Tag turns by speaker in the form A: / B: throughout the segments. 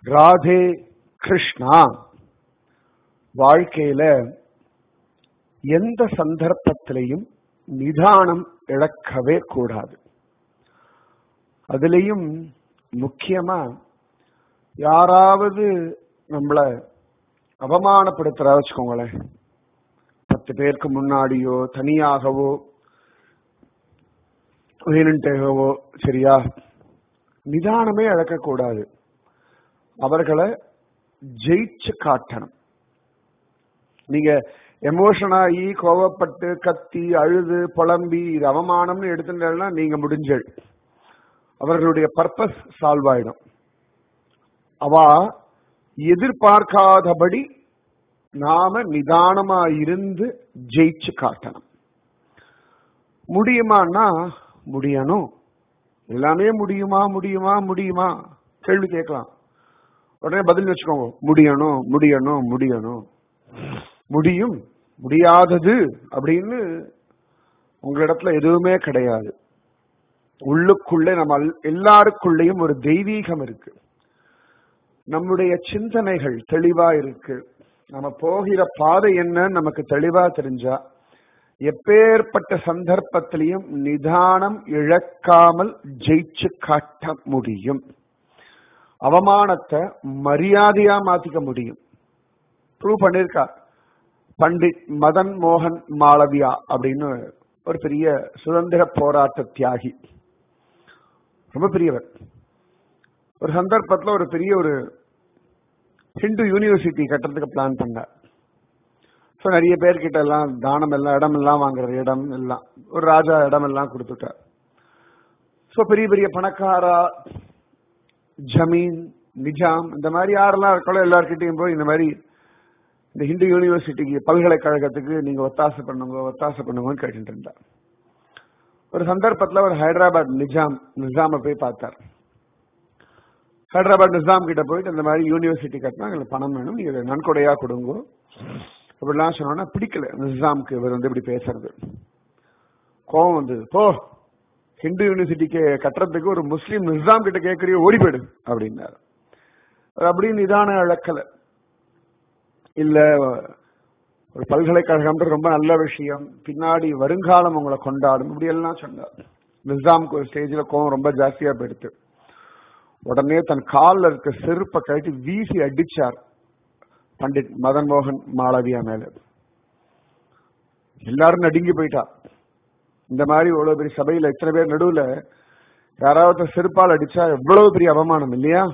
A: ராதே கிருஷ்ணா வாழ்க்கையில எந்த சந்தர்ப்பத்திலையும் நிதானம் இழக்கவே கூடாது அதுலயும் முக்கியமா யாராவது நம்மள அவமானப்படுத்துறா வச்சுக்கோங்களேன் பத்து பேருக்கு முன்னாடியோ தனியாகவோ வேணுன்ட்டேகவோ சரியா நிதானமே இழக்கக்கூடாது அவர்களை ஜெயிச்சு காட்டணும் நீங்க எமோஷன் ஆகி கோவப்பட்டு கத்தி அழுது புலம்பி இது அவமானம்னு எடுத்துட்டா நீங்க முடிஞ்சல் அவர்களுடைய பர்பஸ் சால்வ் ஆயிடும் அவ எதிர்பார்க்காதபடி நாம நிதானமா இருந்து ஜெயிச்சு காட்டணும் முடியுமான்னா முடியணும் எல்லாமே முடியுமா முடியுமா முடியுமா கேள்வி கேட்கலாம் உடனே பதில் வச்சுக்கோங்க முடியணும் முடியணும் முடியணும் முடியும் முடியாதது அப்படின்னு உங்களிடத்துல எதுவுமே கிடையாது உள்ளுக்குள்ளே நம்ம எல்லாருக்குள்ளேயும் ஒரு தெய்வீகம் இருக்கு நம்முடைய சிந்தனைகள் தெளிவா இருக்கு நம்ம போகிற பாதை என்னன்னு நமக்கு தெளிவா தெரிஞ்சா எப்பேற்பட்ட சந்தர்ப்பத்திலையும் நிதானம் இழக்காமல் ஜெயிச்சு காட்ட முடியும் அவமானத்தை மரியாதையா மாத்திக்க முடியும் ப்ரூவ் பண்ணிருக்கா பண்டிட் மதன் மோகன் மாளவியா அப்படின்னு ஒரு பெரிய சுதந்திர போராட்ட தியாகி ரொம்ப பெரியவர் ஒரு சந்தர்ப்பத்தில் ஒரு பெரிய ஒரு ஹிந்து யூனிவர்சிட்டி கட்டுறதுக்கு பிளான் பண்ணார் ஸோ நிறைய பேர்கிட்ட எல்லாம் தானம் எல்லாம் இடம் எல்லாம் வாங்குறது இடம் எல்லாம் ஒரு ராஜா இடம் எல்லாம் கொடுத்துட்டார் ஸோ பெரிய பெரிய பணக்காரா ஜமீன் நிஜாம் இந்த மாதிரி யாரெல்லாம் இருக்காளோ எல்லார்கிட்டையும் போய் இந்த மாதிரி இந்த ஹிந்து யூனிவர்சிட்டிக்கு பல்கலைக்கழகத்துக்கு நீங்க ஒத்தாசை பண்ணுங்க ஒத்தாசை பண்ணுங்கன்னு கேட்டுட்டு இருந்தார் ஒரு சந்தர்ப்பத்தில் ஒரு ஹைதராபாத் நிஜாம் நிஜாம போய் பார்த்தார் ஹைதராபாத் நிஜாம் கிட்ட போயிட்டு இந்த மாதிரி யூனிவர்சிட்டி கட்டினா எங்களுக்கு பணம் வேணும் நீங்க நன்கொடையா கொடுங்க அப்படிலாம் சொன்னோன்னா பிடிக்கல நிஜாம்க்கு இவர் வந்து இப்படி பேசுறது கோவம் வந்தது போ ஹிந்து யூனிவர்சிட்டிக்கு கட்டுறதுக்கு ஒரு முஸ்லீம் நிஜாம் கிட்ட கேட்கறியோ ஓடி போயிடு அப்படின்னாரு அப்படி நிதான இழக்கல இல்ல ஒரு பல்கலைக்கழகம் ரொம்ப நல்ல விஷயம் பின்னாடி வருங்காலம் உங்களை கொண்டாடும் இப்படி எல்லாம் சொன்னார் நிசாமுக்கு ஒரு ஸ்டேஜ்ல கோவம் ரொம்ப ஜாஸ்தியா போயிடுத்து உடனே தன் காலில் இருக்க செருப்பை கழட்டி வீசி அடிச்சார் பண்டிட் மதன் மோகன் மாளவியா மேல எல்லாரும் நடுங்கி போயிட்டா இந்த மாதிரி இவ்வளவு பெரிய சபையில இத்தனை பேர் நடுவுல யாராவது செருப்பால் அடிச்சா எவ்வளவு பெரிய அவமானம் இல்லையா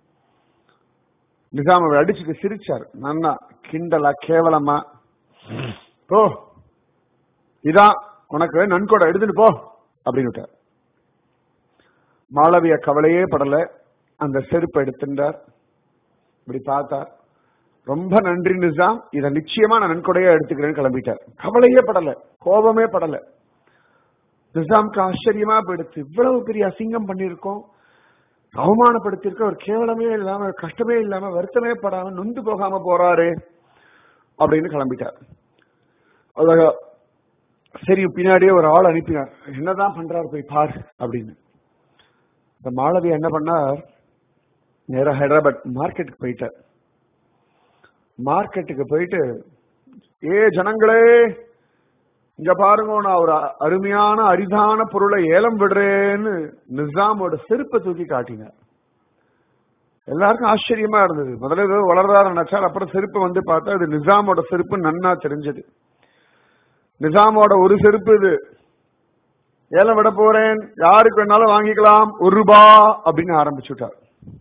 A: நிசாம் அவர் அடிச்சுட்டு சிரிச்சார் நன்னா கிண்டலா கேவலமா போ இதான் உனக்கு நன்கொடை எடுத்துட்டு போ அப்படின்னு விட்டார் மாளவிய கவலையே படல அந்த செருப்பு எடுத்துட்டார் இப்படி பார்த்தார் ரொம்ப நன்றி நிசாம் இதை நிச்சயமா நான் நன்கொடையா எடுத்துக்கிறேன்னு கிளம்பிட்டார் கவலையே படல கோபமே படல நிசாம்க்கு ஆச்சரியமா போயிடுச்சு இவ்வளவு பெரிய அசிங்கம் பண்ணிருக்கோம் அவமானப்படுத்திருக்க ஒரு கேவலமே இல்லாம கஷ்டமே இல்லாம வருத்தமே படாம நொந்து போகாம போறாரு அப்படின்னு கிளம்பிட்டார் அதாக சரி பின்னாடியே ஒரு ஆள் அனுப்பினார் என்னதான் பண்றாரு போய் பார் அப்படின்னு இந்த மாளவி என்ன பண்ணார் நேரா ஹைதராபாத் மார்க்கெட்டுக்கு போயிட்டார் மார்க்கெட்டுக்கு போயிட்டு ஏ ஜனங்களே இங்க பாருங்க நான் ஒரு அருமையான அரிதான பொருளை ஏலம் விடுறேன்னு நிசாமோட செருப்பை தூக்கி காட்டினார் எல்லாருக்கும் ஆச்சரியமா இருந்தது முதல்ல ஏதோ வளர்றாரு நினைச்சால் அப்புறம் செருப்பு வந்து பார்த்தா இது நிசாமோட செருப்பு நன்னா தெரிஞ்சது நிசாமோட ஒரு செருப்பு இது ஏலம் விட போறேன் யாருக்கு வேணாலும் வாங்கிக்கலாம் ஒரு ரூபா அப்படின்னு ஆரம்பிச்சுட்டார்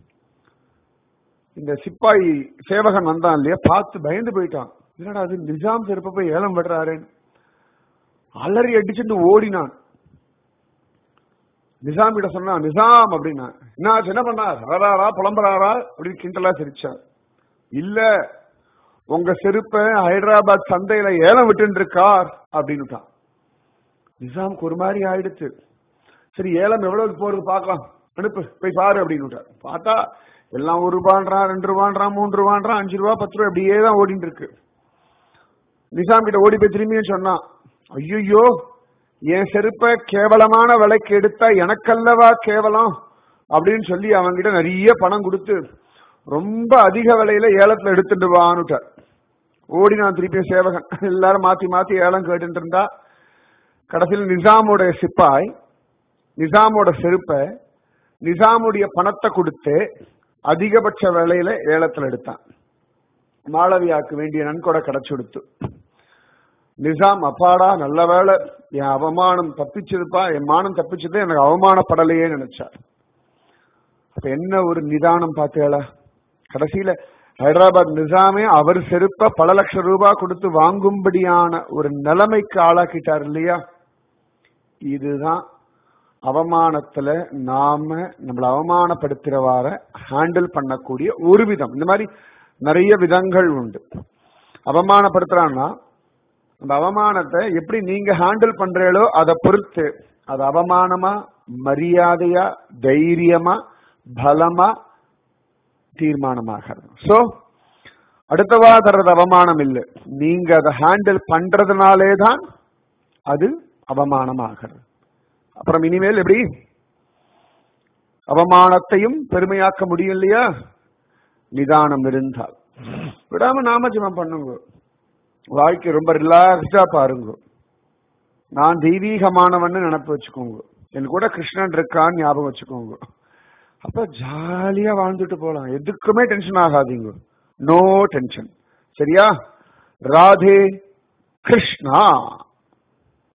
A: இந்த சிப்பாய் சேவகன் வந்தான் இல்லையா பார்த்து பயந்து போயிட்டான் என்னடா அது நிசாம் செருப்பை போய் ஏலம் விடுறாருன்னு அலறி அடிச்சுட்டு ஓடினான் நிசாம் கிட்ட சொன்னா நிசாம் அப்படின்னா என்ன என்ன பண்ணார் அழறாரா புலம்புறாரா அப்படின்னு கிண்டலா சிரிச்சார் இல்ல உங்க செருப்பை ஹைதராபாத் சந்தையில ஏலம் விட்டு இருக்கார் அப்படின்னுட்டான் நிசாமுக்கு ஒரு மாதிரி ஆயிடுச்சு சரி ஏலம் எவ்வளவு போறது பார்க்கலாம் அனுப்பு போய் பாரு அப்படின்னு பார்த்தா எல்லாம் ஒரு ரூபான்றான் ரெண்டு ரூபான்றான் மூன்று ரூபான்றான் அஞ்சு ரூபா பத்து ரூபா இப்படியே தான் ஓடிட்டு இருக்கு நிசாம் கிட்ட ஓடி போய் திரும்பியும் சொன்னான் ஐயோ என் செருப்ப கேவலமான விலைக்கு எடுத்தா எனக்கல்லவா கேவலம் அப்படின்னு சொல்லி அவன்கிட்ட நிறைய பணம் கொடுத்து ரொம்ப அதிக விலையில ஏலத்துல எடுத்துட்டு வான்னுட்டார் ஓடி நான் திருப்பியும் சேவகன் எல்லாரும் மாத்தி மாத்தி ஏலம் கேட்டுட்டு இருந்தா கடைசியில் நிசாமோட சிப்பாய் நிசாமோட செருப்பை நிசாமுடைய பணத்தை கொடுத்து அதிகபட்ச விலையில ஏலத்துல எடுத்தான் மாளவியாக்கு வேண்டிய நன்கொடை கிடைச்சு கொடுத்து நிசாம் அப்பாடா நல்ல வேலை என் அவமானம் தப்பிச்சதுப்பா என் மானம் தப்பிச்சது எனக்கு அவமானப்படலையே நினைச்சார் அப்ப என்ன ஒரு நிதானம் பார்த்தேளா கடைசியில ஹைதராபாத் நிசாமே அவர் செருப்ப பல லட்சம் ரூபாய் கொடுத்து வாங்கும்படியான ஒரு நிலைமைக்கு ஆளாக்கிட்டார் இல்லையா இதுதான் அவமானத்துல நாம நம்மளை அவமானப்படுத்துறவார ஹேண்டில் பண்ணக்கூடிய ஒரு விதம் இந்த மாதிரி நிறைய விதங்கள் உண்டு அவமானப்படுத்துறான்னா அந்த அவமானத்தை எப்படி நீங்க ஹேண்டில் பண்றீங்களோ அதை பொறுத்து அது அவமானமா மரியாதையா தைரியமா பலமா தீர்மானமாகிறது சோ அடுத்தவா தர்றது அவமானம் இல்லை நீங்க அதை ஹேண்டில் பண்றதுனாலே தான் அது அவமானமாகிறது அப்புறம் இனிமேல் எப்படி அவமானத்தையும் பெருமையாக்க முடியும் இல்லையா நிதானம் இருந்தால் விடாம நாம ஜெபம் பண்ணுங்க வாழ்க்கை ரொம்ப ரிலாக்ஸ்டா பாருங்க நான் தெய்வீகமானவன்னு நினப்பு வச்சுக்கோங்க என் கூட கிருஷ்ணன் இருக்கான்னு ஞாபகம் வச்சுக்கோங்க அப்ப ஜாலியா வாழ்ந்துட்டு போலாம் எதுக்குமே டென்ஷன் ஆகாதீங்க நோ டென்ஷன் சரியா ராதே கிருஷ்ணா